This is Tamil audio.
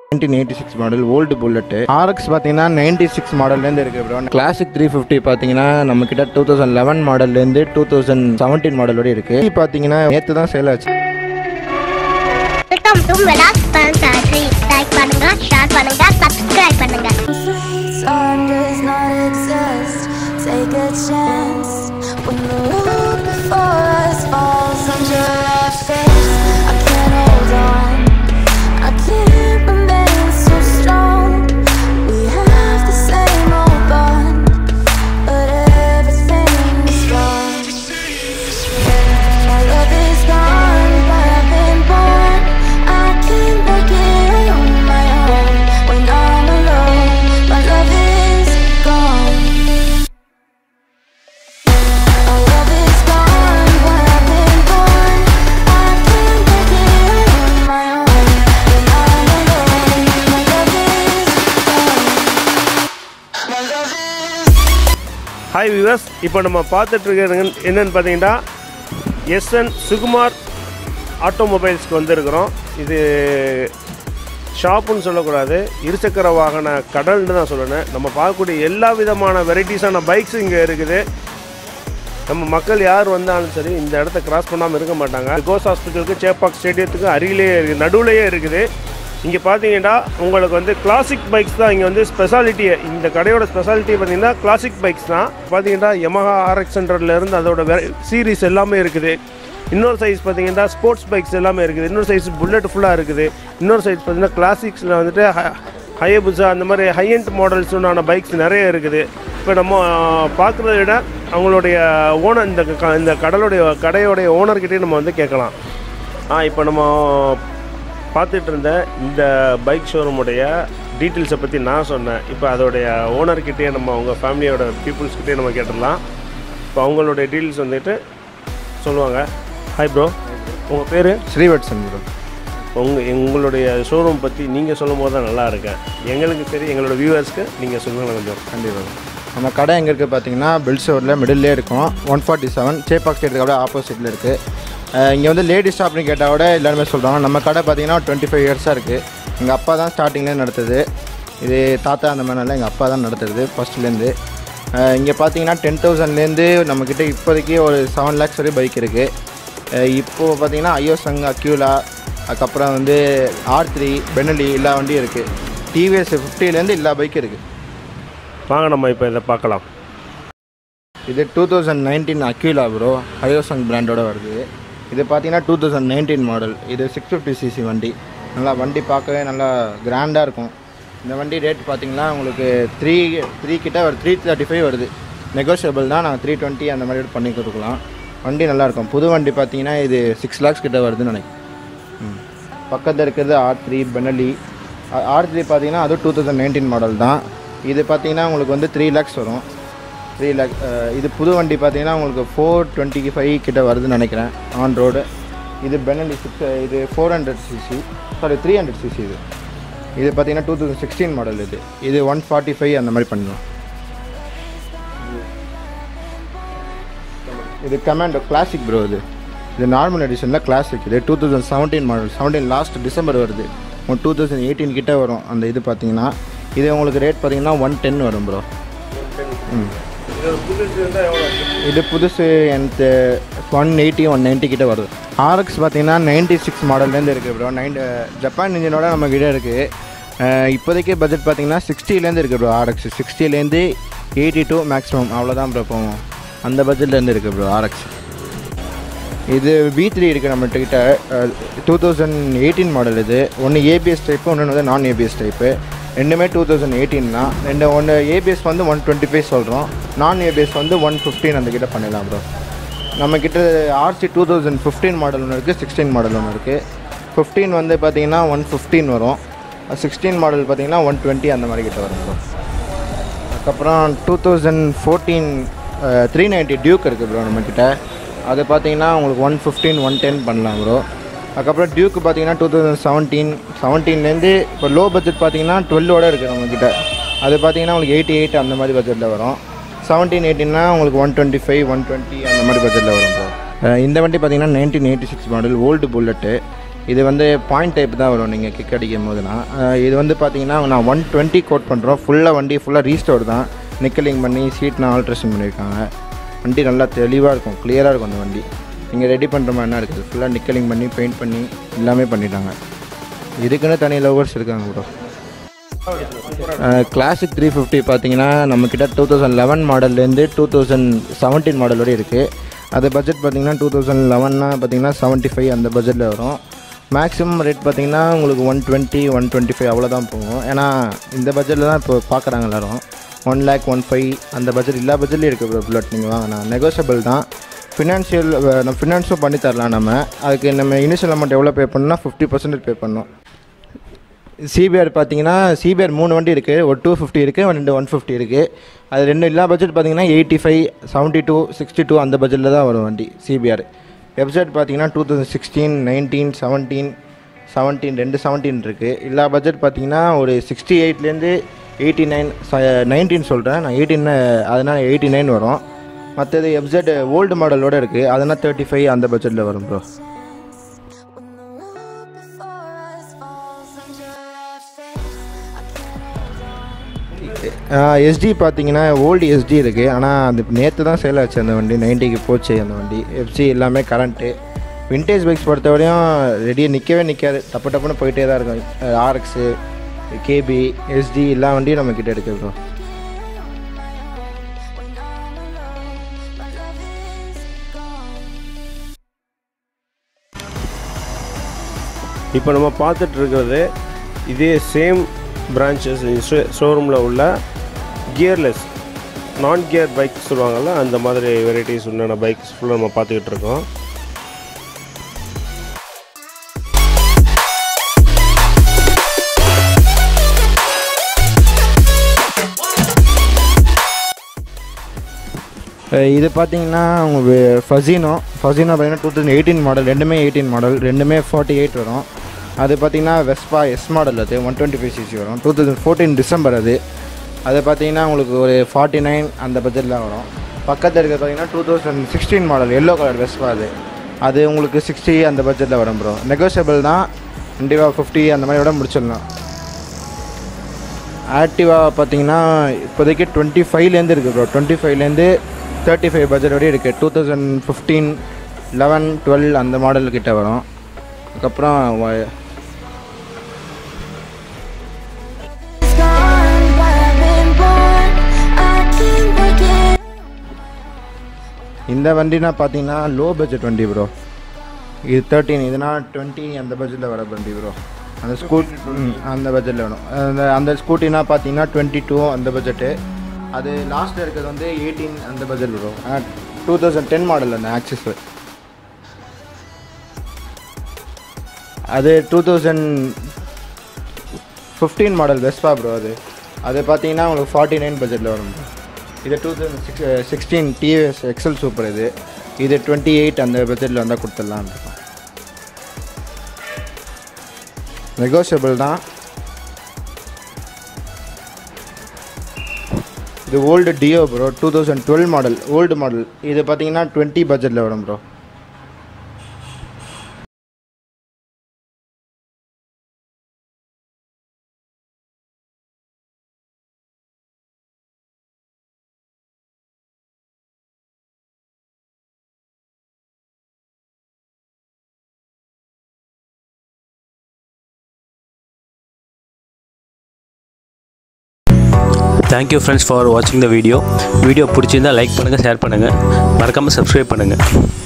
Nineteen eighty six model old Bullet RX பார்த்தீங்கன்னா நைன்டி சிக்ஸ் மாடல்லேருந்து இருக்குது ப்ரோ கிளாசிக் த்ரீ ஃபிஃப்டி பார்த்தீங்கன்னா நம்ம கிட்ட டூ தௌசண்ட் லெவன் மாடல்லேருந்து டூ தௌசண்ட் செவன்டீன் மாடல் வரை இருக்குது பார்த்தீங்கன்னா நேற்று தான் சேல் ஆச்சு வெல்கம் டு மெடாஸ் ஃபேன்சி லைக் பண்ணுங்க ஷேர் பண்ணுங்க சப்ஸ்கிரைப் பண்ணுங்க Time does not exist. Take a chance when the road before us falls under our face. I can't hold on. I can't remain so strong. We have the same old bond, but everything is gone. My love is gone, but I've been born. I can't make it on my own when I'm alone. My love is gone. My love is gone, but I've been born. I can't make it on my own when I'm alone. My love is gone. My love is. Hi விவஸ் இப்போ நம்ம பார்த்துட்டு இருக்கிறது என்னன்னு பார்த்தீங்கன்னா எஸ்என் சுகுமார் ஆட்டோமொபைல்ஸ்க்கு வந்திருக்கிறோம் இது ஷாப்புன்னு சொல்லக்கூடாது இருசக்கர வாகன கடல்னு தான் சொல்லணும் நம்ம பார்க்கக்கூடிய எல்லா விதமான வெரைட்டிஸான பைக்ஸ் இங்கே இருக்குது நம்ம மக்கள் யார் வந்தாலும் சரி இந்த இடத்த கிராஸ் பண்ணாமல் இருக்க மாட்டாங்க கோஸ் ஹாஸ்பிட்டலுக்கு சேப்பாக் ஸ்டேடியத்துக்கு அருகிலேயே இருக்குது நடுவுலையே இருக்குது இங்கே பார்த்தீங்கன்னா உங்களுக்கு வந்து கிளாசிக் பைக்ஸ் தான் இங்கே வந்து ஸ்பெஷாலிட்டியே இந்த கடையோட ஸ்பெஷாலிட்டி பார்த்தீங்கன்னா கிளாசிக் பைக்ஸ் தான் பார்த்தீங்கன்னா யமஹா ஆர்எக்ஸ் இருந்து அதோட சீரிஸ் எல்லாமே இருக்குது இன்னொரு சைஸ் பார்த்தீங்கன்னா ஸ்போர்ட்ஸ் பைக்ஸ் எல்லாமே இருக்குது இன்னொரு சைஸ் புல்லட் ஃபுல்லாக இருக்குது இன்னொரு சைஸ் பார்த்தீங்கன்னா கிளாசிக்ஸில் வந்துட்டு ஹயபுசா அந்த மாதிரி ஹை எண்ட் மாடல்ஸ் உண்டான பைக்ஸ் நிறைய இருக்குது இப்போ நம்ம பார்க்குறத விட அவங்களுடைய ஓனர் இந்த க- இந்த கடலுடைய கடையோடைய ஓனர்கிட்டயே நம்ம வந்து கேட்கலாம் ஆ இப்போ நம்ம பார்த்துட்டு இருந்த இந்த பைக் ஷோரூமுடைய டீட்டெயில்ஸை பற்றி நான் சொன்னேன் இப்போ அதோடைய ஓனர்கிட்டயே நம்ம அவங்க ஃபேமிலியோட பீப்புள்ஸ்கிட்டே நம்ம கேட்டுடலாம் இப்போ அவங்களுடைய டீட்டெயில்ஸ் வந்துட்டு சொல்லுவாங்க ஹாய் ப்ரோ உங்கள் பேர் ஸ்ரீவட்சன் ப்ரோ உங்கள் எங்களுடைய ஷோரூம் பற்றி நீங்கள் சொல்லும் போது தான் நல்லா இருக்கேன் எங்களுக்கு சரி எங்களோட வியூவர்ஸ்க்கு நீங்கள் சொல்லுங்கள் கொஞ்சம் கண்டிப்பாக நம்ம கடை எங்கே இருக்குது பார்த்தீங்கன்னா பெல்சோரில் மிடில்லே இருக்கும் ஒன் ஃபார்ட்டி செவன் சேப்பாக் ஸ்டேட்டுக்கு அப்படியே ஆப்போசிட்டில் இருக்குது இங்கே வந்து லேடி ஷாப்னு கேட்டால் கூட எல்லாருமே சொல்கிறாங்க நம்ம கடை பார்த்தீங்கன்னா டுவெண்ட்டி ஃபைவ் இயர்ஸாக இருக்குது எங்கள் அப்பா தான் ஸ்டார்டிங்லேயே நடத்துது இது தாத்தா அந்த மாதிரினால எங்கள் அப்பா தான் நடத்துறது ஃபஸ்ட்லேருந்து இங்கே பார்த்தீங்கன்னா டென் தௌசண்ட்லேருந்து நம்மக்கிட்ட இப்போதைக்கு ஒரு செவன் லேக்ஸ் வரை பைக் இருக்குது இப்போது பார்த்தீங்கன்னா ஐயோசங் அக்யூலா அதுக்கப்புறம் வந்து ஆர் த்ரீ பெனலி எல்லா வண்டியும் இருக்குது டிவிஎஸ் ஃபிஃப்டிலேருந்து எல்லா பைக்கும் இருக்குது வாங்க நம்ம இப்போ இதை பார்க்கலாம் இது two thousand nineteen Aquila bro Hyosung பிராண்டோட வருது இது பார்த்தீங்கன்னா டூ தௌசண்ட் நைன்டீன் மாடல் இது சிக்ஸ் ஃபிஃப்டி சிசி வண்டி நல்லா வண்டி பார்க்கவே நல்லா கிராண்டாக இருக்கும் இந்த வண்டி ரேட் பார்த்தீங்கன்னா உங்களுக்கு த்ரீ த்ரீ கிட்ட ஒரு த்ரீ தேர்ட்டி ஃபைவ் வருது நெகோஷியபிள் தான் நாங்கள் த்ரீ டுவெண்ட்டி அந்த மாதிரி பண்ணி கொடுக்கலாம் வண்டி நல்லாயிருக்கும் புது வண்டி பார்த்தீங்கன்னா இது சிக்ஸ் லேக்ஸ் கிட்ட வருதுன்னு நினைக்கிறேன் ம். பக்கத்தில் இருக்கிறது R three Benelli R three பார்த்தீங்கன்னா அதுவும் டூ தௌசண்ட் நைன்டீன் மாடல் தான் இது பார்த்தீங்கன்னா உங்களுக்கு வந்து த்ரீ லேக்ஸ் வரும் த்ரீ லேக் இது புது வண்டி பார்த்தீங்கன்னா உங்களுக்கு ஃபோர் டுவெண்ட்டிக்கு ஃபைவ் கிட்ட வருதுன்னு நினைக்கிறேன் ஆன் ரோடு இது பெனலி சிக்ஸ் இது four hundred CC sorry three hundred CC இது இது பார்த்தீங்கன்னா டூ தௌசண்ட் சிக்ஸ்டீன் மாடல் இது இது ஒன் ஃபார்ட்டி ஃபைவ் அந்த மாதிரி பண்ணலாம் இது கமாண்டோ கிளாசிக் ப்ரோ இது இது நார்மல் எடிஷனில் கிளாசிக் இது two thousand seventeen model seventeen last December வருது டூ தௌசண்ட் எயிட்டீன் கிட்ட வரும் அந்த இது பார்த்தீங்கன்னா இது உங்களுக்கு ரேட் பார்த்தீங்கன்னா ஒன் டென் வரும் ப்ரோ ம் இது புதுசு எனக்கு ஒன் எயிட்டி ஒன் நைன்ட்டி கிட்ட வருது ஆர்எக்ஸ் பார்த்தீங்கன்னா நைன்ட்டி சிக்ஸ் மாடல்லேருந்து இருக்குது ப்ரோ நைன் ஜப்பான் இன்ஜினோட நம்ம கிட்ட இருக்குது இப்போதைக்கு பட்ஜெட் பார்த்தீங்கன்னா சிக்ஸ்டிலேருந்து இருக்குது ப்ரோ ஆர்எக்ஸ் சிக்ஸ்டிலேருந்து எயிட்டி டூ மேக்ஸிமம் அவ்வளோதான் ப்ரோ போவோம் அந்த பட்ஜெட்லேருந்து இருக்குது ப்ரோ ஆர்எக்ஸ் இது வி த்ரீ இருக்குது நம்மகிட்ட கிட்ட டூ தௌசண்ட் எயிட்டீன் மாடல் இது ஒன்று ஏபிஎஸ் டைப்பு ஒன்று வந்து நான் ஏபிஎஸ் டைப்பு ரெண்டுமே டூ தௌசண்ட் எயிட்டீன் தான் ரெண்டு ஒன்று ஏபிஎஸ் வந்து ஒன் டுவெண்ட்டி ஃபைவ் சொல்கிறோம் நான் ஏபிஎஸ் வந்து ஒன் ஃபிஃப்டீன் அந்த கிட்ட பண்ணிடலாம் ப்ரோ நம்மக்கிட்ட RC two thousand fifteen model ஒன்று இருக்குது சிக்ஸ்டீன் மாடல் ஒன்று இருக்குது ஃபிஃப்டீன் வந்து பார்த்தீங்கன்னா ஒன் ஃபிஃப்டீன் வரும் சிக்ஸ்டீன் மாடல் பார்த்தீங்கன்னா ஒன் டுவெண்ட்டி அந்த மாதிரி கிட்ட வரும் ப்ரோ அதுக்கப்புறம் two thousand fourteen three ninety Duke இருக்குது ப்ரோ நம்மக்கிட்ட அது பார்த்தீங்கன்னா உங்களுக்கு ஒன் ஃபிஃப்டீன் ஒன் டென் பண்ணலாம் ப்ரோ அதுக்கப்புறம் டியூக்கு பார்த்தீங்கன்னா டூ தௌசண்ட் செவன்டீன் செவன்டீன்லேருந்து இப்போ லோ பட்ஜெட் பார்த்தீங்கன்னா டுவெல்லோட இருக்குது நம்மக்கிட்ட அது பார்த்தீங்கன்னா உங்களுக்கு எயிட்டி எயிட் அந்த மாதிரி பட்ஜெட்டில் வரும் செவன்டீன் எயிட்டின்னா உங்களுக்கு one twenty five one twenty அந்த மாதிரி பட்ஜெட்டில் வரும் ப்ரோ இந்த வண்டி பார்த்தீங்கன்னா nineteen eighty six model old Bullet இது வந்து பாயிண்ட் டைப் தான் வரும் நீங்கள் கிக் அடிக்கும் போதுனா அஹ் இது வந்து பார்த்தீங்கன்னா நான் ஒன் டுவெண்ட்டி கோட் பண்ணுறோம் ஃபுல்லாக வண்டி ஃபுல்லாக ரீஸ்டோர் தான் நிக்கலிங் பண்ணி சீட்லாம் ஆல்ட்ரேஷன் பண்ணியிருக்காங்க வண்டி நல்லா தெளிவாக இருக்கும் கிளியராக இருக்கும் அந்த வண்டி நீங்கள் ரெடி பண்ணுற மாதிரி என்ன இருக்குது ஃபுல்லாக நிக்கலிங் பண்ணி பெயிண்ட் பண்ணி எல்லாமே பண்ணிட்டாங்க இதுக்குன்னு தனி லவர்ஸ் இருக்காங்க ப்ரோ கிளாசிக் த்ரீ ஃபிஃப்டி பார்த்தீங்கன்னா நம்மக்கிட்ட டூ தௌசண்ட் லெவன் மாடல்லேருந்து டூ தௌசண்ட் செவன்டீன் மாடல் வரை இருக்குது அது பட்ஜெட் பார்த்தீங்கன்னா டூ தௌசண்ட் லெவன்னா பார்த்தீங்கன்னா செவன்ட்டி ஃபைவ் அந்த பட்ஜெட்டில் வரும் மேக்ஸிமம் ரேட் பார்த்தீங்கன்னா உங்களுக்கு one twenty one twenty five அவ்வளோதான் போகும் ஏன்னா இந்த பட்ஜெட்டில் தான் இப்போ பார்க்குறாங்க எல்லோரும் ஒன் லேக் ஒன் ஃபைவ் அந்த பட்ஜெட் எல்லா பட்ஜெட்லேயும் இருக்குது ப்ரோ புல்லட் நீங்கள் வாங்கினா நெகோஷியபிள் தான் ஃபினான்ஷியல் நம்ம ஃபினான்ஸும் பண்ணி தரலாம் நம்ம அதுக்கு நம்ம இனிஷியல் அமௌண்ட் எவ்வளோ பே பண்ணணும்னா ஃபிஃப்டி பர்சன்டேஜ் பே பண்ணணும் சிபிஆர் பார்த்தீங்கன்னா சிபிஆர் மூணு வண்டி இருக்குது ஒரு டூ ஃபிஃப்டி இருக்குது ரெண்டு ஒன் ஃபிஃப்டி இருக்குது அது ரெண்டு எல்லா பட்ஜெட் பார்த்தீங்கன்னா eighty five seventy two sixty two அந்த பட்ஜெட்டில் தான் வரும் வண்டி சிபிஆர் வெப்சைட் பார்த்தீங்கன்னா two thousand sixteen nineteen seventeen seventeen ரெண்டு செவன்டீன் இருக்குது எல்லா பட்ஜெட் பார்த்தீங்கன்னா ஒரு சிக்ஸ்டி எயிட்லேருந்து எயிட்டி நைன் நைன்டீன் சொல்கிறேன் நான் எயிட்டீன் அதனால் எயிட்டி நைன் வரும் மற்றது எப்செட் ஓல்டு மாடலோடு இருக்குது அதனால் தேர்ட்டி ஃபைவ் அந்த பட்ஜெட்டில் வரும் bro When the world before us falls under our face, I can't hold on. ST பார்த்தீங்கன்னா ஓல்டு எஸ்டி இருக்குது ஆனால் அது நேற்று தான் சேல் ஆச்சு அந்த வண்டி நைன்ட்டிக்கு போச்சு அந்த வண்டி எஃப்சி எல்லாமே கரண்ட்டு விண்டேஜ் பைக்ஸ் பொறுத்தவரையும் ரெடியாக நிற்கவே நிற்காது டப்பு டப்புன்னு போயிட்டே தான் இருக்கும் ஆர்எக்ஸு கேபி எஸ்டி எல்லா வண்டியும் நம்ம கிட்ட இருக்குது bro When I'm alone, my love is gone. இப்போ நம்ம பார்த்துட்டு இருக்கிறது இதே சேம் பிரான்ச்சஸ் ஷோரூமில் உள்ள கியர்லெஸ் நான் கியர் பைக் சொல்லுவாங்கள்ல அந்த மாதிரி வெரைட்டிஸ் உண்டான பைக்ஸ் ஃபுல்லாக நம்ம பார்த்துக்கிட்டு இருக்கோம் அஹ் இது பார்த்தீங்கன்னா உங்க ஃபசினோ ஃபசினோ பார்த்தீங்கன்னா டூ தௌசண்ட் எயிட்டீன் மாடல் ரெண்டுமே எயிட்டீன் மாடல் ரெண்டுமே ஃபார்ட்டி எயிட் வரும் அது பார்த்தீங்கன்னா வெஸ்பா எஸ் மாடல் அது ஒன் டுவெண்ட்டி ஃபைவ் சிசி வரும் டூ தௌசண்ட் ஃபோர்டீன் டிசம்பர் அது அது பார்த்தீங்கன்னா உங்களுக்கு ஒரு ஃபார்ட்டி நைன் அந்த பட்ஜெட்டில் வரும் பக்கத்தில் இருக்கிறது பார்த்தீங்கன்னா two thousand sixteen model yellow colour Vespa அது அது உங்களுக்கு சிக்ஸ்டி அந்த பட்ஜெட்டில் வரும் ப்ரோ நெகோஷியபிள் தான் கண்டிப்பாக ஃபிஃப்டி அந்த மாதிரி விட முடிச்சிடலாம் ஆக்டிவா பார்த்தீங்கன்னா இப்போதைக்கு டுவெண்ட்டி ஃபைவ்லேருந்து இருக்குது ப்ரோ டுவெண்ட்டி ஃபைவ்லேருந்து தேர்ட்டி ஃபைவ் பட்ஜெட் வரையும் இருக்குது two thousand fifteen eleven twelve அந்த மாடல் கிட்ட வரும் அதுக்கப்புறம் வ- It's gone, but I've been born. I keep working. இந்த வண்டினா பார்த்தீங்கன்னா லோ பட்ஜெட் வண்டி ப்ரோ இது தேர்ட்டீன் இதுனா டுவெண்ட்டி அந்த பட்ஜெட்டில் வர வண்டி ப்ரோ அந்த ஸ்கூட் அந்த பட்ஜெட்டில் வேணும் அந்த அந்த ஸ்கூட்டினா பார்த்தீங்கன்னா டுவெண்ட்டி டூ அந்த பட்ஜெட்டு அது லாஸ்ட்டில் இருக்கிறது வந்து எயிட்டீன் அந்த பட்ஜெட் வரும் டூ தௌசண்ட் டென் மாடல் அந்த ஆக்சிஸ் அது two thousand fifteen model Vespa bro அது அது பார்த்தீங்கன்னா உங்களுக்கு ஃபார்ட்டி நைன் பட்ஜெட்டில் வரும் bro. இது two thousand six sixteen TVS XL super இது இது டுவெண்ட்டி எயிட் அந்த பட்ஜெட்டில் வந்தால் கொடுத்துடலாம் இருக்கோம் நெகோஷியபிள் தான் இது old Dio bro two thousand twelve model old model இது பார்த்தீங்கன்னா டுவெண்ட்டி பட்ஜெட்டில் வரும் ப்ரோ தேங்க்யூ ஃப்ரெண்ட்ஸ் ஃபார் வாட்சிங் த வீடியோ வீடியோ பிடிச்சிருந்தா லைக் பண்ணுங்கள் ஷேர் பண்ணுங்கள் மறக்காமல் சப்ஸ்கிரைப் பண்ணுங்கள்